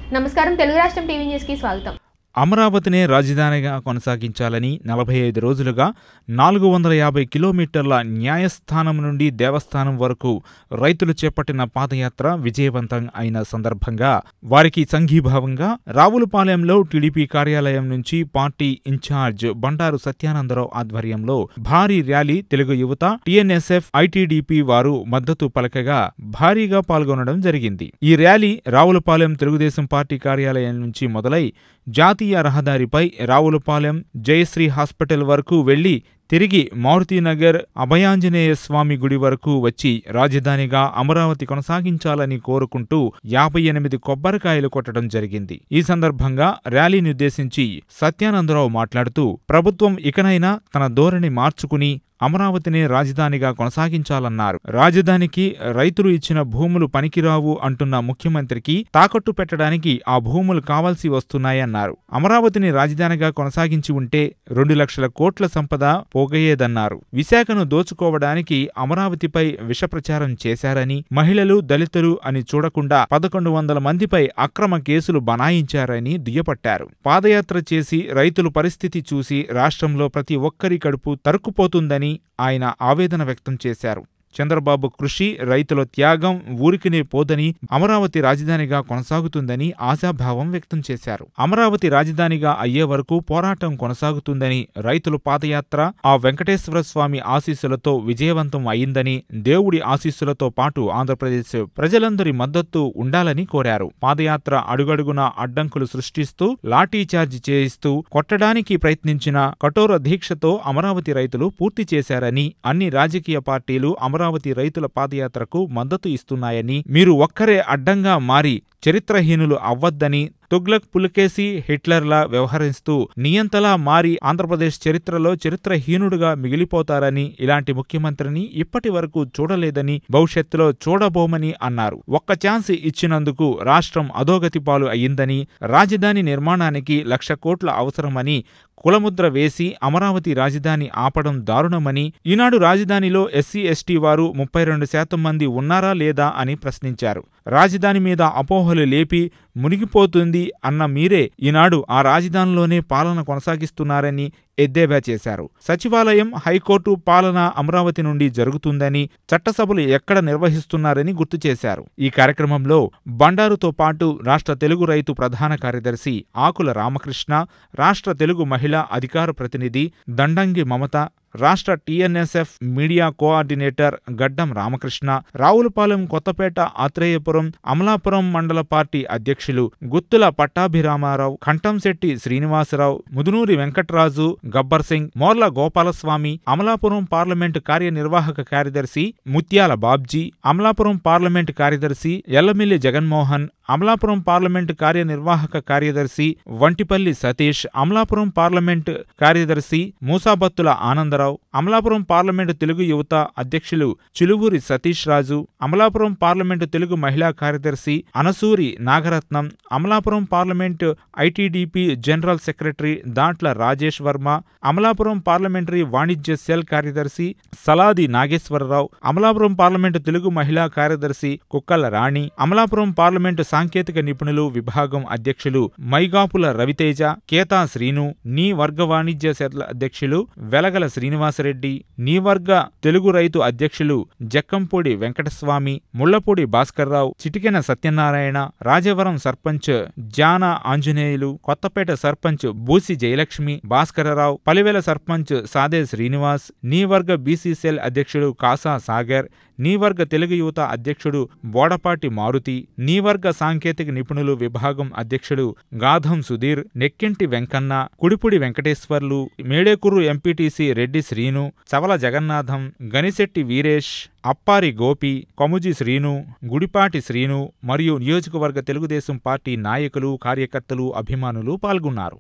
నమస్కారం తెలుగు రాష్ట్రం టీవీ న్యూస్కి స్వాగతం అమరావతినే రాజధానిగా కొనసాగించాలని నలభై ఐదు రోజులుగా నాలుగు వందల యాభై కిలోమీటర్ల న్యాయస్థానం నుండి దేవస్థానం వరకు రైతులు చేపట్టిన పాదయాత్ర విజయవంతం అయిన సందర్భంగా వారికి సంఘీభావంగా రావులపాలెంలో టీడీపీ కార్యాలయం నుంచి పార్టీ ఇన్ఛార్జ్ బండారు సత్యానందరావు ఆధ్వర్యంలో భారీ ర్యాలీ తెలుగు యువత టీఎన్ఎస్ఎఫ్ ఐటీడీపీ వారు మద్దతు పలకగా భారీగా పాల్గొనడం జరిగింది ఈ ర్యాలీ రావులపాలెం తెలుగుదేశం పార్టీ కార్యాలయం నుంచి మొదలై జాతీయ రహదారిపై రావులపాలెం జయశ్రీ హాస్పిటల్ వరకు వెళ్లి తిరిగి మారుతీనగర్ అభయాంజనేయ స్వామి గుడి వరకు వచ్చి రాజధానిగా అమరావతి కొనసాగించాలని కోరుకుంటూ యాభై ఎనిమిది కొబ్బరికాయలు కొట్టడం జరిగింది ఈ సందర్భంగా ర్యాలీని ఉద్దేశించి సత్యానందరావు మాట్లాడుతూ ప్రభుత్వం ఇకనైనా తన ధోరణి మార్చుకుని అమరావతిని రాజధానిగా కొనసాగించాలన్నారు రాజధానికి రైతులు ఇచ్చిన భూములు పనికిరావు అంటున్న ముఖ్యమంత్రికి తాకట్టు పెట్టడానికి ఆ భూములు కావాల్సి వస్తున్నాయన్నారు అమరావతిని రాజధానిగా కొనసాగించి ఉంటే రెండు లక్షల కోట్ల సంపద పోగయ్యేదన్నారు విశాఖను దోచుకోవడానికి అమరావతిపై విషప్రచారం చేశారని మహిళలు దళితులు అని చూడకుండా పదకొండు వందల మందిపై అక్రమ కేసులు బనాయించారని దుయ్యపట్టారు పాదయాత్ర చేసి రైతుల పరిస్థితి చూసి రాష్ట్రంలో ప్రతి ఒక్కరి కడుపు తరుక్కుపోతుందని ఆయన ఆవేదన వ్యక్తం చేశారు చంద్రబాబు కృషి రైతుల త్యాగం ఊరికినే పోదని అమరావతి రాజధానిగా కొనసాగుతుందని ఆశాభావం వ్యక్తం చేశారు అమరావతి రాజధానిగా అయ్యే వరకు పోరాటం కొనసాగుతుందని రైతుల పాదయాత్ర ఆ వెంకటేశ్వర స్వామి ఆశీస్సులతో విజయవంతం అయిందని దేవుడి ఆశీస్సులతో పాటు ఆంధ్రప్రదేశ్ ప్రజలందరి మద్దతు ఉండాలని కోరారు పాదయాత్ర అడుగడుగునా అడ్డంకులు సృష్టిస్తూ లాఠీచార్జ్ చేయిస్తూ కొట్టడానికి ప్రయత్నించిన కఠోర దీక్షతో అమరావతి రైతులు పూర్తి చేశారని అన్ని రాజకీయ పార్టీలు అమరావతి రైతుల పాదయాత్రకు మద్దతు ఇస్తున్నాయని మీరు ఒక్కరే అడ్డంగా మారి చరిత్రహీనులు అవ్వద్దని తుగ్లక్ పులకేసి హిట్లర్లా వ్యవహరిస్తూ నియంతలా మారి ఆంధ్రప్రదేశ్ చరిత్రలో చరిత్రహీనుడుగా మిగిలిపోతారని ఇలాంటి ముఖ్యమంత్రిని ఇప్పటి వరకు చూడలేదని భవిష్యత్తులో చూడబోమని అన్నారు ఒక్క ఛాన్స్ ఇచ్చినందుకు రాష్ట్రం అధోగతి పాలు అయ్యిందని రాజధాని నిర్మాణానికి లక్ష కోట్ల అవసరమని కులముద్ర వేసి అమరావతి రాజధాని ఆపడం దారుణమని ఈనాడు రాజధానిలో ఎస్సీ ఎస్టీ వారు ముప్పై రెండు శాతం మంది ఉన్నారా లేదా అని ప్రశ్నించారు రాజధాని మీద అపోహలు లేపి మునిగిపోతుంది అన్న మీరే ఈనాడు ఆ రాజధానిలోనే పాలన కొనసాగిస్తున్నారని ఎద్దేవా చేశారు సచివాలయం హైకోర్టు పాలన అమరావతి నుండి జరుగుతుందని చట్టసభలు ఎక్కడ నిర్వహిస్తున్నారని గుర్తు చేశారు ఈ కార్యక్రమంలో బండారుతో పాటు రాష్ట్ర తెలుగు రైతు ప్రధాన కార్యదర్శి ఆకుల రామకృష్ణ రాష్ట్ర తెలుగు మహిళా అధికార ప్రతినిధి దండంగి మమత రాష్ట్ర టీఎన్ఎస్ఎఫ్ మీడియా కోఆర్డినేటర్ గడ్డం రామకృష్ణ రావులపాలెం కొత్తపేట ఆత్రేయపురం అమలాపురం మండల పార్టీ అధ్యక్షులు గుత్తుల పట్టాభిరామారావు కంఠంశెట్టి శ్రీనివాసరావు ముదునూరి వెంకట్రాజు గబ్బర్ సింగ్ మోర్ల గోపాలస్వామి అమలాపురం పార్లమెంటు కార్యనిర్వాహక కార్యదర్శి ముత్యాల బాబ్జీ అమలాపురం పార్లమెంటు కార్యదర్శి ఎల్లమిల్లి జగన్మోహన్ అమలాపురం పార్లమెంటు కార్యనిర్వాహక కార్యదర్శి వంటిపల్లి సతీష్ అమలాపురం పార్లమెంటు కార్యదర్శి మూసాబత్తుల ఆనందరావు అమలాపురం పార్లమెంటు తెలుగు యువత అధ్యక్షులు చిలువూరి సతీష్ రాజు అమలాపురం పార్లమెంటు తెలుగు మహిళా కార్యదర్శి Anasuri Nagaratnam Amalapuram parliament ITDP general secretary Dantla Rajesh Varma Amalapuram parliamentary వాణిజ్య సెల్ కార్యదర్శి సలాది నాగేశ్వరరావు అమలాపురం పార్లమెంటు తెలుగు మహిళా కార్యదర్శి కుక్కల రాణి అమలాపురం పార్లమెంటు సాంకేతిక నిపుణులు విభాగం అధ్యక్షులు మైగాపుల రవితేజ కేతా శ్రీను నీ వర్గ వాణిజ్య సెట్ల అధ్యక్షులు వెలగల శ్రీనివాసరెడ్డి నీ వర్గ తెలుగు రైతు అధ్యక్షులు జక్కంపూడి వెంకటస్వామి ముళ్లపూడి భాస్కర్రావు చిటికెన సత్యనారాయణ రాజవరం సర్పంచ్ జాన ఆంజనేయులు కొత్తపేట సర్పంచ్ బూసి జయలక్ష్మి భాస్కరరావు పలివెల సర్పంచ్ సాదే శ్రీనివాస్ నీ వర్గ బీసీసీఎల్ అధ్యక్షుడు కాసా సాగర్ నీ వర్గ తెలుగు యువత అధ్యక్షుడు బోడపాటి మారుతి నీ వర్గ సాంకేతిక నిపుణులు విభాగం అధ్యక్షుడు గాధం సుధీర్ నెక్కింటి వెంకన్న కుడిపుడి వెంకటేశ్వర్లు మేడేకుర్రు ఎంపీటీసీ రెడ్డి శ్రీను చవల జగన్నాథం గనిశెట్టి వీరేష్ అప్పారి గోపి కొముజి శ్రీను గుడిపాటి శ్రీను మరియు నియోజకవర్గ తెలుగుదేశం పార్టీ నాయకులు కార్యకర్తలు అభిమానులు పాల్గొన్నారు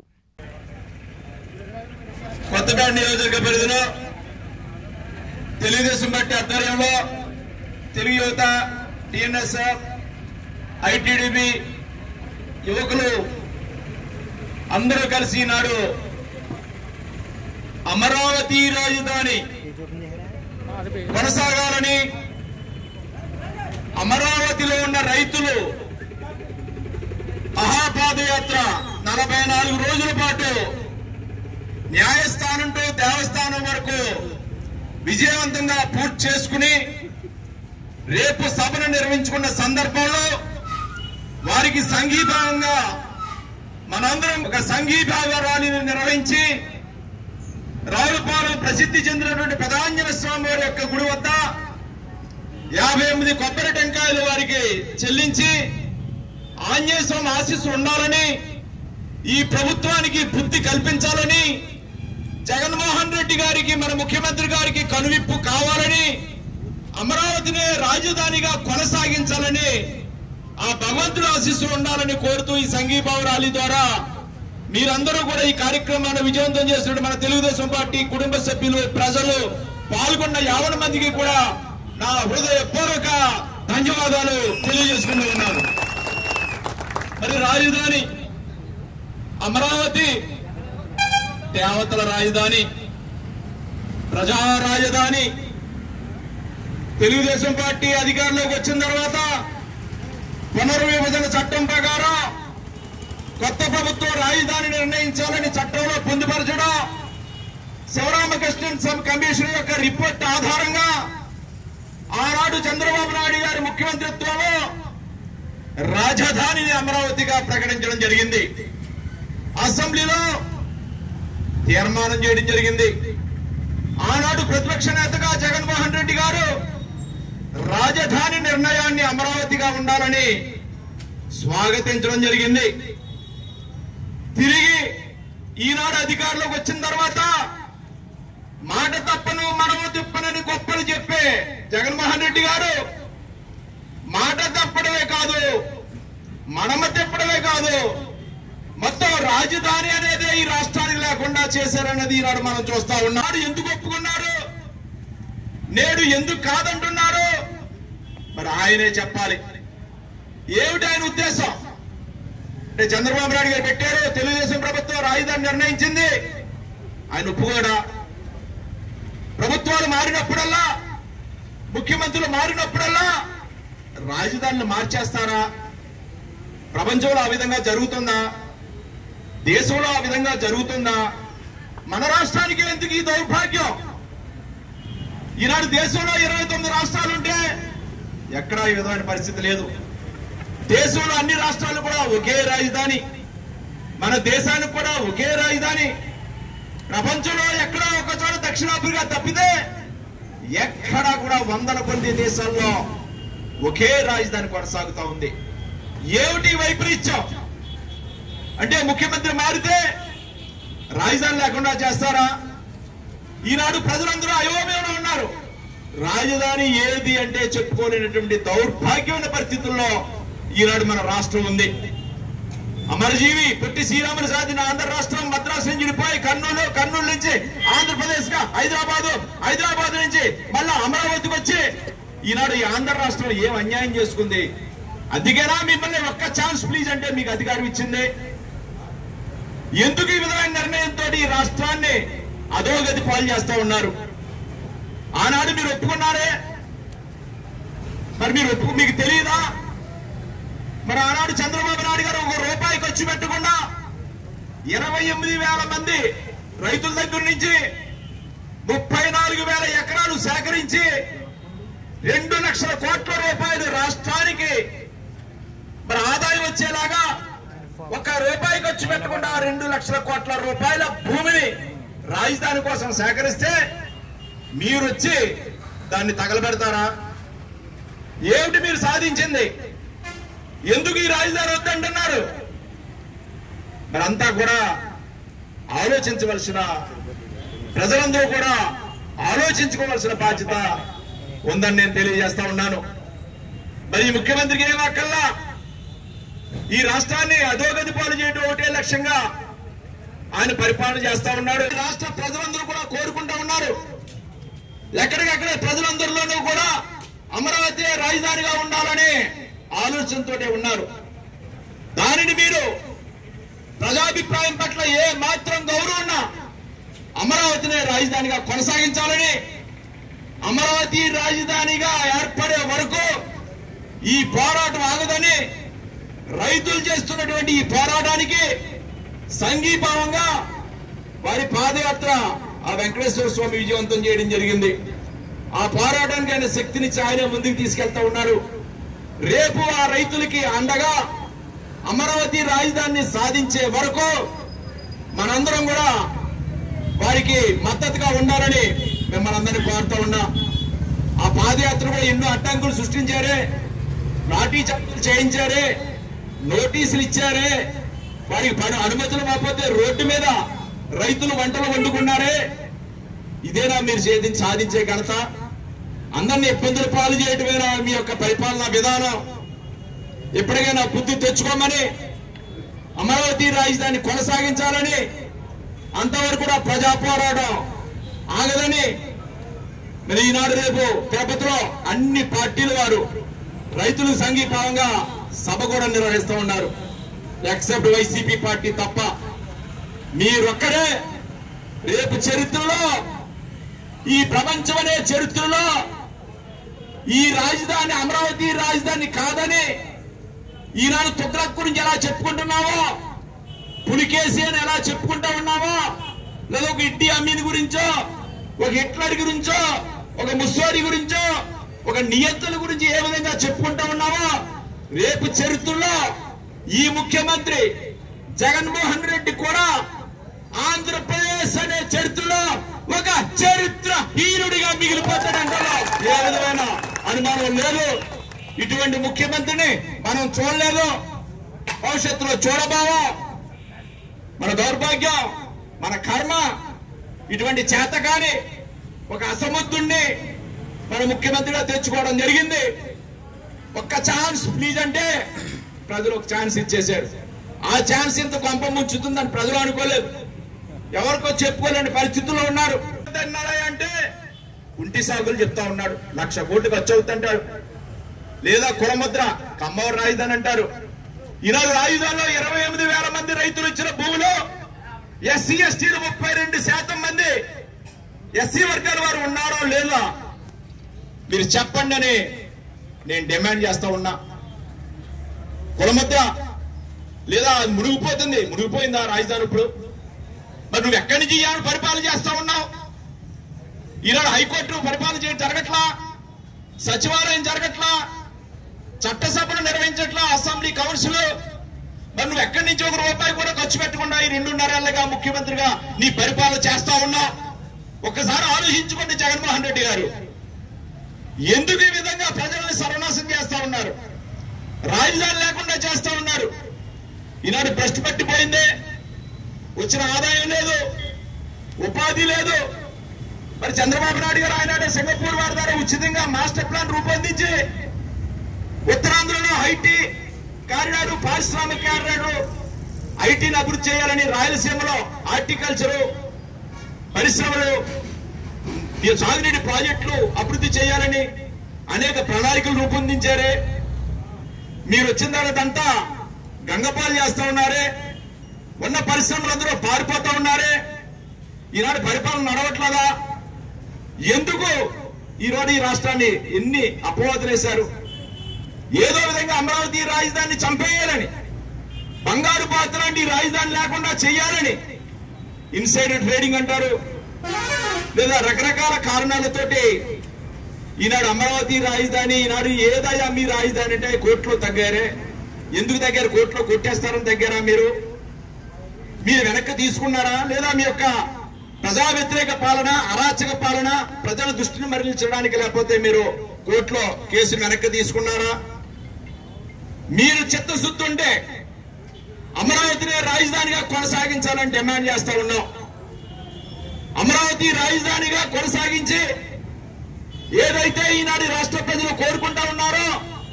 కొత్తపేట నియోజకవర్గ పరిధిలో తెలుగుదేశం పార్టీ ఆధ్వర్యంలో తెలుగు యువత టిఎన్ఎస్ఎఫ్ ఐటీడీపీ యువకులు అందరూ కలిసి ఈనాడు అమరావతి రాజధాని కొనసాగాలని అమరావతిలో ఉన్న రైతులు మహా పాదయాత్ర నలభై నాలుగు రోజుల పాటు న్యాయస్థానం టు దేవస్థానం వరకు విజయవంతంగా పూర్తి చేసుకుని రేపు సభను నిర్వహించుకున్న సందర్భంలో వారికి సంఘీభావంగా మనందరం ఒక సంఘీభావ ర్యాలీని నిర్వహించి రావులపాలెం ప్రసిద్ధి చెందినటువంటి ప్రధాంజన స్వామి వారి యొక్క గుడి వద్ద యాభై ఎనిమిది కొబ్బరి టెంకాయలు వారికి చెల్లించి ఆంజనేయ స్వామి ఆశీస్సు ఉండాలని ఈ ప్రభుత్వానికి బుద్ధి కల్పించాలని జగన్మోహన్ రెడ్డి గారికి మన ముఖ్యమంత్రి గారికి కనువిప్పు కావాలని అమరావతిని రాజధానిగా కొనసాగించాలని ఆ భగవంతుడు ఆశీస్సు ఉండాలని కోరుతూ ఈ సంఘీభావ ర్యాలీ ద్వారా మీరందరూ కూడా ఈ కార్యక్రమాన్ని విజయవంతం చేస్తున్న మన తెలుగుదేశం పార్టీ కుటుంబ సభ్యులు ప్రజలు పాల్గొన్న యావన మందికి కూడా నా హృదయపూర్వక ధన్యవాదాలు తెలియజేసుకుంటూ ఉన్నాను మరి రాజధాని అమరావతి దేవతల రాజధాని ప్రజా రాజధాని తెలుగుదేశం పార్టీ అధికారంలోకి వచ్చిన తర్వాత పునర్విభజన చట్టం ప్రకారం కొత్త ప్రభుత్వం రాజధాని నిర్ణయించాలని చట్టంలో పొందుపరచడం శివరామకృష్ణన్ సబ్ కమిషన్ యొక్క రిపోర్ట్ ఆధారంగా ఆనాడు చంద్రబాబు నాయుడు గారి ముఖ్యమంత్రిత్వంలో రాజధానిని అమరావతిగా ప్రకటించడం జరిగింది అసెంబ్లీలో తీర్మానం చేయడం జరిగింది ఆనాడు ప్రతిపక్ష నేతగా జగన్మోహన్ రెడ్డి గారు రాజధాని నిర్ణయాన్ని అమరావతిగా ఉండాలని స్వాగతించడం జరిగింది తిరిగి ఈనాడు అధికారంలోకి వచ్చిన తర్వాత మాట తప్పను మనము తిప్పనని గొప్పలు చెప్పే జగన్మోహన్ రెడ్డి గారు మాట తప్పడమే కాదు మనమ తిప్పడమే కాదు మొత్తం రాజధాని అనేది ఈ రాష్ట్రానికి లేకుండా చేశారన్నది ఈనాడు మనం చూస్తా ఉన్నాడు ఎందుకు ఒప్పుకున్నారు నేడు ఎందుకు కాదంటున్నారు మరి ఆయనే చెప్పాలి ఏమిటి ఆయన ఉద్దేశం అంటే చంద్రబాబు నాయుడు గారు పెట్టారు తెలుగుదేశం ప్రభుత్వం రాజధాని నిర్ణయించింది ఆయన ఒప్పుకోడా ప్రభుత్వాలు మారినప్పుడల్లా ముఖ్యమంత్రులు మారినప్పుడల్లా రాజధానిని మార్చేస్తారా ప్రపంచంలో ఆ విధంగా జరుగుతుందా దేశంలో ఆ విధంగా జరుగుతుందా మన రాష్ట్రానికి ఎందుకు ఈ దౌర్భాగ్యం ఈనాడు దేశంలో ఇరవై తొమ్మిది రాష్ట్రాలు ఉంటే ఎక్కడా ఈ విధమైన పరిస్థితి లేదు దేశంలో అన్ని రాష్ట్రాలు కూడా ఒకే రాజధాని మన దేశానికి కూడా ఒకే రాజధాని ప్రపంచంలో ఎక్కడా ఒక చోట దక్షిణాఫ్రికా తప్పితే ఎక్కడా కూడా వందల కొద్ది దేశాల్లో ఒకే రాజధాని కొనసాగుతా ఉంది ఏమిటి వైపరీత్యం అంటే ముఖ్యమంత్రి మారితే రాజధాని లేకుండా చేస్తారా ఈనాడు ప్రజలందరూ అయోమయంలో ఉన్నారు రాజధాని ఏది అంటే చెప్పుకోలేనటువంటి దౌర్భాగ్యమైన పరిస్థితుల్లో ఈనాడు మన రాష్ట్రం ఉంది అమరజీవి పుట్టి శ్రీరాములు సాధిన ఆంధ్ర రాష్ట్రం మద్రాసు నుంచి విడిపోయి కర్నూలు కర్నూలు నుంచి ఆంధ్రప్రదేశ్ గా హైదరాబాద్ హైదరాబాద్ నుంచి మళ్ళా అమరావతికి వచ్చి ఈనాడు ఈ ఆంధ్ర రాష్ట్రం ఏం అన్యాయం చేసుకుంది అందుకేనా మిమ్మల్ని ఒక్క ఛాన్స్ ప్లీజ్ అంటే మీకు అధికారం ఇచ్చింది ఎందుకు ఈ విధమైన నిర్ణయంతో ఈ రాష్ట్రాన్ని అధోగతి పాలు చేస్తా ఉన్నారు ఆనాడు మీరు ఒప్పుకున్నారే మరి మీరు ఒప్పుకు మీకు తెలియదా మరి ఆనాడు చంద్రబాబు నాయుడు గారు ఒక రూపాయి ఖర్చు పెట్టకుండా ఇరవై ఎనిమిది వేల మంది రైతుల దగ్గర నుంచి ముప్పై నాలుగు వేల ఎకరాలు సేకరించి రెండు లక్షల కోట్ల రూపాయలు రాష్ట్రానికి మరి ఆదాయం వచ్చేలాగా ఒక రూపాయి ఖర్చు పెట్టకుండా రెండు లక్షల కోట్ల రూపాయల భూమిని రాజధాని కోసం సేకరిస్తే మీరు వచ్చి దాన్ని తగలబెడతారా ఏమిటి మీరు సాధించింది ఎందుకు ఈ రాజధాని వద్దంటున్నారు మరంతా కూడా ఆలోచించవలసిన ప్రజలందరూ కూడా ఆలోచించుకోవలసిన బాధ్యత ఉందని నేను తెలియజేస్తా ఉన్నాను మరి ఈ ముఖ్యమంత్రికి ఏం అక్కల్లా ఈ రాష్ట్రాన్ని అధోగతి పాలు చేయడం ఒకటే లక్ష్యంగా ఆయన పరిపాలన చేస్తా ఉన్నాడు రాష్ట్ర ప్రజలందరూ కూడా కోరుకుంటా ఉన్నారు ఎక్కడికక్కడ ప్రజలందరిలోనూ కూడా అమరావతి రాజధానిగా ఉండాలని ఆలోచనతోటే ఉన్నారు దానిని మీరు ప్రజాభిప్రాయం పట్ల ఏ మాత్రం గౌరవం ఉన్నా అమరావతిని రాజధానిగా కొనసాగించాలని అమరావతి రాజధానిగా ఏర్పడే వరకు ఈ పోరాటం ఆగదని రైతులు చేస్తున్నటువంటి ఈ పోరాటానికి సంఘీభావంగా వారి పాదయాత్ర ఆ వెంకటేశ్వర స్వామి విజయవంతం చేయడం జరిగింది ఆ పోరాటానికి ఆయన శక్తినిచ్చి ఆయన ముందుకు తీసుకెళ్తా ఉన్నారు రేపు ఆ రైతులకి అండగా అమరావతి రాజధానిని సాధించే వరకు మనందరం కూడా వారికి మద్దతుగా ఉండాలని మిమ్మల్ని అందరినీ కోరుతా ఉన్నా ఆ పాదయాత్ర కూడా ఎన్నో అడ్డంకులు సృష్టించారే లాఠీ చార్జీలు చేయించారే నోటీసులు ఇచ్చారే వారికి పని అనుమతులు కాకపోతే రోడ్డు మీద రైతులు వంటలు వండుకున్నారే ఇదేనా మీరు చేతి సాధించే ఘనత అందరినీ ఇబ్బందులు పాలు చేయటమేనా మీ యొక్క పరిపాలనా విధానం ఎప్పటికైనా బుద్ధి తెచ్చుకోమని అమరావతి రాజధాని కొనసాగించాలని అంతవరకు కూడా ప్రజా పోరాటం ఆగదని మరి ఈనాడు రేపు తిరుపతిలో అన్ని పార్టీల వారు రైతులు సంఘీభావంగా సభ కూడా నిర్వహిస్తూ ఉన్నారు ఎక్సెప్ట్ వైసీపీ పార్టీ తప్ప మీరొక్కరే రేపు చరిత్రలో ఈ ప్రపంచం అనే చరిత్రలో ఈ రాజధాని అమరావతి రాజధాని కాదని ఈనాడు తుగ్లక్ గురించి ఎలా చెప్పుకుంటున్నావో పులికేసి అని ఎలా చెప్పుకుంటా ఉన్నావో లేదా ఒక ఇడ్డి అమీన్ గురించో ఒక హిట్లర్ గురించో ఒక ముస్సోరి గురించో ఒక నియంత్రణ గురించి ఏ విధంగా చెప్పుకుంటా ఉన్నావో రేపు చరిత్రలో ఈ ముఖ్యమంత్రి జగన్మోహన్ రెడ్డి కూడా ఆంధ్రప్రదేశ్ అనే చరిత్రలో ఒక చరిత్ర హీనుడిగా మిగిలిపోతాడంటే ఏ విధమైన అనుమానం లేదు ఇటువంటి ముఖ్యమంత్రిని మనం చూడలేదు భవిష్యత్తులో చూడబావో మన దౌర్భాగ్యం మన కర్మ ఇటువంటి చేతకాని ఒక అసమర్థుణ్ణి మన ముఖ్యమంత్రిగా తెచ్చుకోవడం జరిగింది ఒక్క ఛాన్స్ ప్లీజ్ అంటే ప్రజలు ఒక ఛాన్స్ ఇచ్చేశారు ఆ ఛాన్స్ ఇంత కొంప ముంచుతుందని ప్రజలు అనుకోలేదు ఎవరికో చెప్పుకోలేని పరిస్థితుల్లో ఉన్నారు అన్నారా అంటే కుంటి సాగులు చెప్తా ఉన్నాడు లక్ష కోట్లు ఖర్చు అవుతుంటాడు లేదా కులముద్ర కమ్మవరం రాజధాని అంటారు ఈరోజు రాజధానిలో ఇరవై ఎనిమిది వేల మంది రైతులు ఇచ్చిన భూములు ఎస్సీ ఎస్టీలు ముప్పై రెండు శాతం మంది ఎస్సీ వర్గాల వారు ఉన్నారో లేదా మీరు చెప్పండి అని నేను డిమాండ్ చేస్తా ఉన్నా కులముద్ర లేదా అది మునిగిపోతుంది మునిగిపోయిందా రాజధాని ఇప్పుడు మరి నువ్వు ఎక్కడి నుంచి ఈనాడు పరిపాలన చేస్తా ఉన్నావు ఈనాడు హైకోర్టు పరిపాలన చేయడం జరగట్లా సచివాలయం జరగట్లా చట్టసభలు నిర్వహించట్లా అసెంబ్లీ కౌన్సిల్ మరి నువ్వు ఎక్కడి నుంచి ఒక రూపాయి కూడా ఖర్చు పెట్టకుండా ఈ రెండున్నరేళ్లుగా ముఖ్యమంత్రిగా నీ పరిపాలన చేస్తా ఉన్నావు ఒక్కసారి ఆలోచించుకోండి జగన్మోహన్ రెడ్డి గారు ఎందుకు ఈ విధంగా ప్రజల్ని సర్వనాశం చేస్తా ఉన్నారు రాజధాని లేకుండా చేస్తా ఉన్నారు ఈనాడు భ్రష్టు పట్టిపోయిందే వచ్చిన ఆదాయం లేదు ఉపాధి లేదు మరి చంద్రబాబు నాయుడు గారు ఆయన సింగపూర్ వారి ద్వారా ఉచితంగా మాస్టర్ ప్లాన్ రూపొందించి ఉత్తరాంధ్రలో ఐటీ కారిడారు పారిశ్రామిక కారిడారు ఐటీని అభివృద్ధి చేయాలని రాయలసీమలో హార్టికల్చరు పరిశ్రమలు ఈ సాగునీటి ప్రాజెక్టులు అభివృద్ధి చేయాలని అనేక ప్రణాళికలు రూపొందించారే మీరు వచ్చిన తర్వాత అంతా గంగపాలు చేస్తా ఉన్నారే ఉన్న పరిశ్రమలందరూ పారిపోతా ఉన్నారే ఈనాడు పరిపాలన నడవట్లేదా ఎందుకు ఈరోజు ఈ రాష్ట్రాన్ని ఎన్ని అపవాదులు వేశారు ఏదో విధంగా అమరావతి రాజధానిని చంపేయాలని బంగారు పాత్ర లాంటి రాజధాని లేకుండా చేయాలని ఇన్సైడర్ ట్రేడింగ్ అంటారు లేదా రకరకాల కారణాలతోటి ఈనాడు అమరావతి రాజధాని ఈనాడు ఏదయ్యా మీ రాజధాని అంటే కోర్టులో తగ్గారే ఎందుకు తగ్గారు కోర్టులో కొట్టేస్తారని తగ్గారా మీరు మీరు వెనక్కి తీసుకున్నారా లేదా మీ యొక్క ప్రజా వ్యతిరేక పాలన అరాచక పాలన ప్రజల దృష్టిని మరలించడానికి లేకపోతే మీరు కోర్టులో కేసును వెనక్కి తీసుకున్నారా మీరు చిత్తశుద్ధి ఉంటే అమరావతిని రాజధానిగా కొనసాగించాలని డిమాండ్ చేస్తా ఉన్నాం అమరావతి రాజధానిగా కొనసాగించి ఏదైతే ఈనాడు ఈ రాష్ట్ర ప్రజలు కోరుకుంటా ఉన్నారో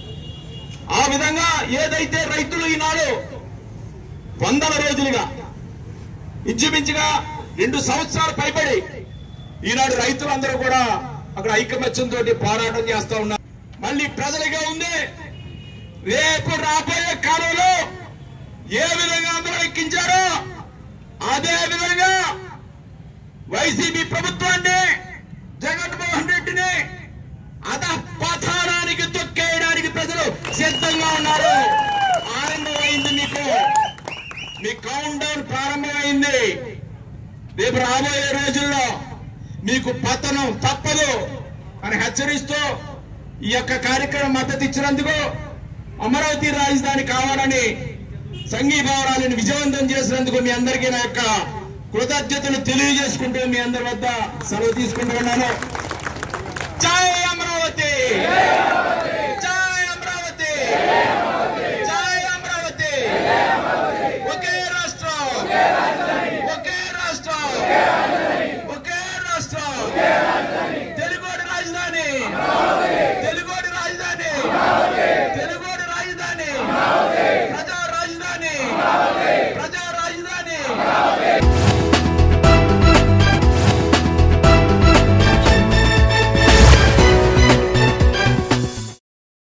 ఆ విధంగా ఏదైతే రైతులు ఈనాడు వందల రోజులుగా ఇంచుమించుగా రెండు సంవత్సరాలు పైబడి ఈనాడు రైతులందరూ కూడా అక్కడ ఐకమత్యంతో పోరాటం చేస్తా ఉన్నారు మళ్ళీ ప్రజలుగా ఉంది రేపు రాబోయే కాలంలో ఏ విధంగా అందరూ ఎక్కించారో అదే విధంగా వైసీపీ ప్రభుత్వాన్ని జగన్మోహన్ రెడ్డిని అధ పథానానికి తొక్కేయడానికి ప్రజలు సిద్ధంగా ఉన్నారు ఆయన కౌంట్ డౌన్ ప్రారంభమైంది రేపు రాబోయే రోజుల్లో మీకు పతనం తప్పదు అని హెచ్చరిస్తూ ఈ యొక్క కార్యక్రమం మద్దతు ఇచ్చినందుకు అమరావతి రాజధాని కావాలని సంఘీభావరాలను విజయవంతం చేసినందుకు మీ అందరికీ నా యొక్క కృతజ్ఞతలు తెలియజేసుకుంటూ మీ అందరి వద్ద సెలవు తీసుకుంటూ ఉన్నాను జై